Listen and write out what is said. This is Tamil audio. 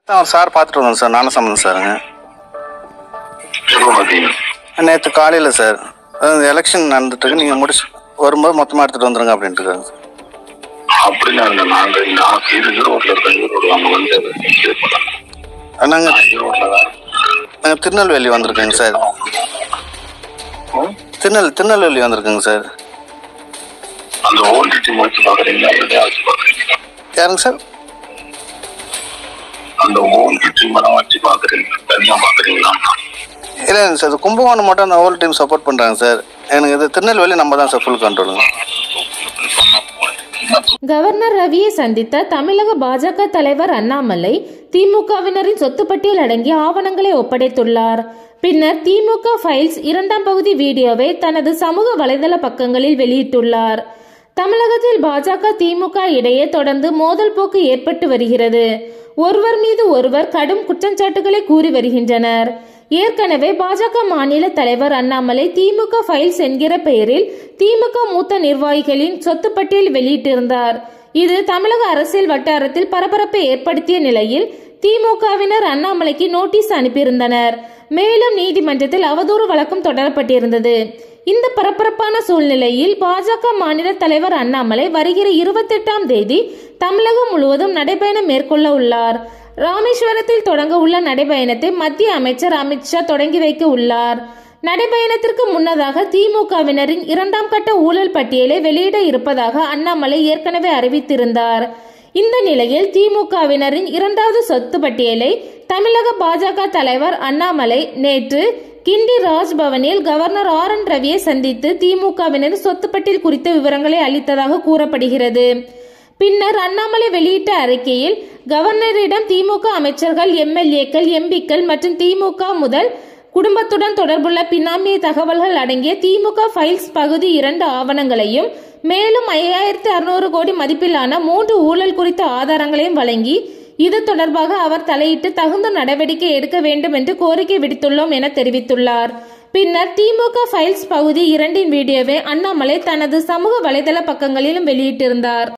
அவர் சார் பார்த்துட்டு வந்தோம் சார் நானும் சம்மந்தம் சாருங்க எப்போ பார்த்தீங்க நேற்று காலையில் சார் அதாவது எலெக்ஷன் நடந்துட்டு இருக்கு நீங்கள் முடிச்சு வரும்போது மொத்தமாக எடுத்துகிட்டு வந்துருங்க அப்படின்ட்டு இருக்காங்க சார் அப்படிலாம் இல்லை நாங்கள் நான் இது ஈரோட்டில் இருக்கேன் ஈரோடு அங்கே வந்து இது பண்ணலாம் நாங்கள் நான் ஈரோட்டில் தான் நாங்கள் திருநெல்வேலி வந்திருக்கேங்க சார் ம்? திருநெல் திருநெல்வேலி வந்திருக்கேங்க சார் அந்த ஓல்டு டீம் வச்சு பார்க்குறீங்களா எதையா வச்சு பார்க்குறீங்களா யாருங்க சார் அந்த ஓல்டு டீம் எல்லாம் வச்சு பார்க்குறீங்களா தனியாக பார்க்குறீங்களா இல்லை சார் இது கும்பகோணம் மட்டும் அந்த ஹோல் டீம் சப்போர்ட் பண்ணுறாங்க சார் எனக்கு இது திருநெல்வேலி நம்ம தான் சார் ஃபுல் கண்ட்ரோலுங்க கவர்னர் ரவியை சந்தித்த தமிழக பாஜக தலைவர் அண்ணாமலை திமுகவினரின் சொத்து பட்டியல் அடங்கிய ஆவணங்களை ஒப்படைத்துள்ளார் பின்னர் திமுக ஃபைல்ஸ் இரண்டாம் பகுதி வீடியோவை தனது சமூக வலைதள பக்கங்களில் வெளியிட்டுள்ளார் தமிழகத்தில் பாஜக திமுக இடையே தொடர்ந்து மோதல் போக்கு ஏற்பட்டு வருகிறது ஒருவர் மீது ஒருவர் கடும் குற்றச்சாட்டுகளை கூறி வருகின்றனர் ஏற்கனவே பாஜக மாநில தலைவர் அண்ணாமலை திமுக ஃபைல்ஸ் என்கிற பெயரில் திமுக மூத்த நிர்வாகிகளின் சொத்து பட்டியல் வெளியிட்டிருந்தார் இது தமிழக அரசியல் வட்டாரத்தில் பரபரப்பை ஏற்படுத்திய நிலையில் திமுகவினர் அண்ணாமலைக்கு நோட்டீஸ் அனுப்பியிருந்தனர் மேலும் நீதிமன்றத்தில் அவதூறு வழக்கும் தொடரப்பட்டிருந்தது இந்த பரபரப்பான சூழ்நிலையில் பாஜக மாநில தலைவர் அண்ணாமலை வருகிற இருபத்தெட்டாம் தேதி தமிழகம் முழுவதும் நடைபயணம் மேற்கொள்ள உள்ளார் ராமேஸ்வரத்தில் தொடங்க உள்ள நடைபயணத்தை மத்திய அமைச்சர் அமித்ஷா தொடங்கி வைக்க உள்ளார் நடைபயணத்திற்கு முன்னதாக திமுகவினரின் இரண்டாம் கட்ட ஊழல் பட்டியலை வெளியிட இருப்பதாக அண்ணாமலை ஏற்கனவே அறிவித்திருந்தார் இந்த நிலையில் திமுகவினரின் இரண்டாவது சொத்து பட்டியலை தமிழக பாஜக தலைவர் அண்ணாமலை நேற்று கிண்டி ராஜ்பவனில் கவர்னர் ஆர் என் ரவியை சந்தித்து திமுகவினர் சொத்து பட்டியல் குறித்த விவரங்களை அளித்ததாக கூறப்படுகிறது பின்னர் அண்ணாமலை வெளியிட்ட அறிக்கையில் கவர்னரிடம் திமுக அமைச்சர்கள் எம்எல்ஏக்கள் எம்பிக்கள் மற்றும் திமுக முதல் குடும்பத்துடன் தொடர்புள்ள பினாமி தகவல்கள் அடங்கிய திமுக ஃபைல்ஸ் பகுதி இரண்டு ஆவணங்களையும் மேலும் ஐயாயிரத்தி அறுநூறு கோடி மதிப்பிலான மூன்று ஊழல் குறித்த ஆதாரங்களையும் வழங்கி இது தொடர்பாக அவர் தலையிட்டு தகுந்த நடவடிக்கை எடுக்க வேண்டும் என்று கோரிக்கை விடுத்துள்ளோம் என தெரிவித்துள்ளார் பின்னர் திமுக ஃபைல்ஸ் பகுதி இரண்டின் வீடியோவை அண்ணாமலை தனது சமூக வலைதள பக்கங்களிலும் வெளியிட்டிருந்தார்